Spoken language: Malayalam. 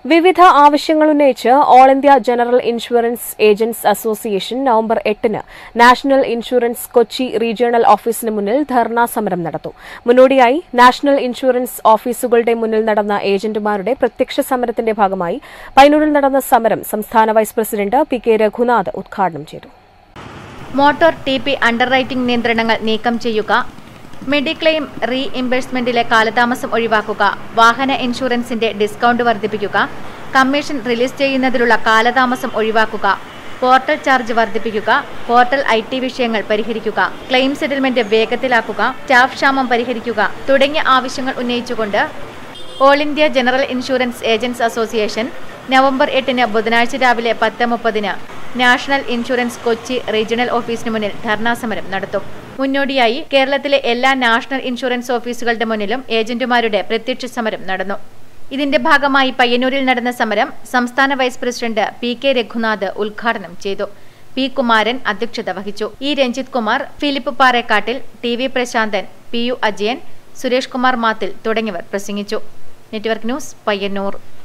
വിവിധ ആവശ്യങ്ങൾ ഉന്നയിച്ച് all India general insurance agents association November എട്ടിന് നാഷണൽ ഇൻഷുറൻസ് കൊച്ചി റീജിയണൽ ഓഫീസിന് മുന്നിൽ ധർണാ സമരം നടത്തും മുന്നോടിയായി നാഷണൽ ഇൻഷുറൻസ് ഓഫീസുകളുടെ മുന്നിൽ നടന്ന ഏജന്റുമാരുടെ പ്രത്യക്ഷ സമരത്തിന്റെ ഭാഗമായി പയ്യന്നൂരിൽ നടന്ന സമരം സംസ്ഥാന vice president P K Raghunath ഉദ്ഘാടനം ചെയ്തു motor T P underwriting നിയന്ത്രണങ്ങൾ നീക്കം ചെയ്യുക മെഡിക്ലെയിം റീ ഇംബേഴ്സ്മെന്റിലെ കാലതാമസം ഒഴിവാക്കുക വാഹന ഇൻഷുറൻസിന്റെ ഡിസ്കൗണ്ട് വർദ്ധിപ്പിക്കുക കമ്മീഷൻ റിലീസ് ചെയ്യുന്നതിലുള്ള കാലതാമസം ഒഴിവാക്കുക പോർട്ടൽ ചാർജ് വർദ്ധിപ്പിക്കുക പോർട്ടൽ ഐ ടി വിഷയങ്ങൾ പരിഹരിക്കുക ക്ലെയിം സെറ്റിൽമെന്റ് വേഗത്തിലാക്കുക സ്റ്റാഫ് ക്ഷാമം പരിഹരിക്കുക തുടങ്ങിയ ആവശ്യങ്ങൾ ഉന്നയിച്ചുകൊണ്ട് all India general insurance agents association November എട്ടിന് ബുധനാഴ്ച രാവിലെ പത്ത് മുപ്പതിന് നാഷണൽ ഇൻഷുറൻസ് കൊച്ചി റീജിയണൽ ഓഫീസിന് മുന്നിൽ ധർണാ സമരം നടത്തും മുന്നോടിയായി കേരളത്തിലെ എല്ലാ നാഷണൽ ഇൻഷുറൻസ് ഓഫീസുകളുടെ മുന്നിലും ഏജന്റുമാരുടെ പ്രത്യക്ഷ സമരം നടന്നു ഇതിന്റെ ഭാഗമായി പയ്യന്നൂരിൽ നടന്ന സമരം സംസ്ഥാന vice president P K Raghunath ഉദ്ഘാടനം ചെയ്തു പി കുമാരൻ അധ്യക്ഷത വഹിച്ചു E Ranjith Kumar Philip Parekkattil T V Prashanthan P U Ajayan Suresh Kumar Mathil തുടങ്ങിയവർ പ്രസംഗിച്ചു നെറ്റ്വർക്ക് ന്യൂസ് പയ്യന്നൂർ